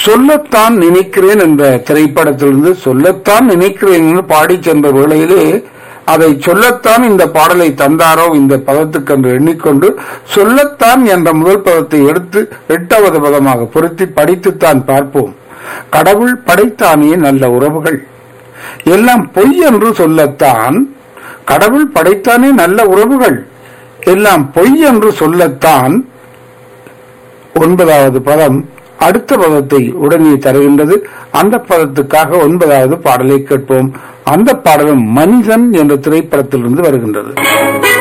சொல்லத்தான் நினைக்கிறேன் என்ற திரைப்படத்திலிருந்து சொல்லத்தான் நினைக்கிறேன் என்று பாடி சென்ற வேளையிலே அதை சொல்லத்தான் இந்த பாடலை தந்தாரோ இந்த பதத்துக்கு என்று எண்ணிக்கொண்டு சொல்லத்தான் என்ற முதல் பதத்தை எடுத்து எட்டாவது பதமாக பொருத்தி படித்துத்தான் பார்ப்போம் கடவுள் படைத்தானே நல்ல உறவுகள் எல்லாம் பொய் என்று சொல்லத்தான் கடவுள் படைத்தானே நல்ல உறவுகள் எல்லாம் பொய் என்று சொல்லத்தான் ஒன்பதாவது பதம் அடுத்த பதத்தை உடனே தருகின்றது அந்த பதத்துக்காக ஒன்பதாவது பாடலை கேட்போம் அந்த பாடலும் மனிதன் என்ற திரைப்படத்திலிருந்து வருகின்றது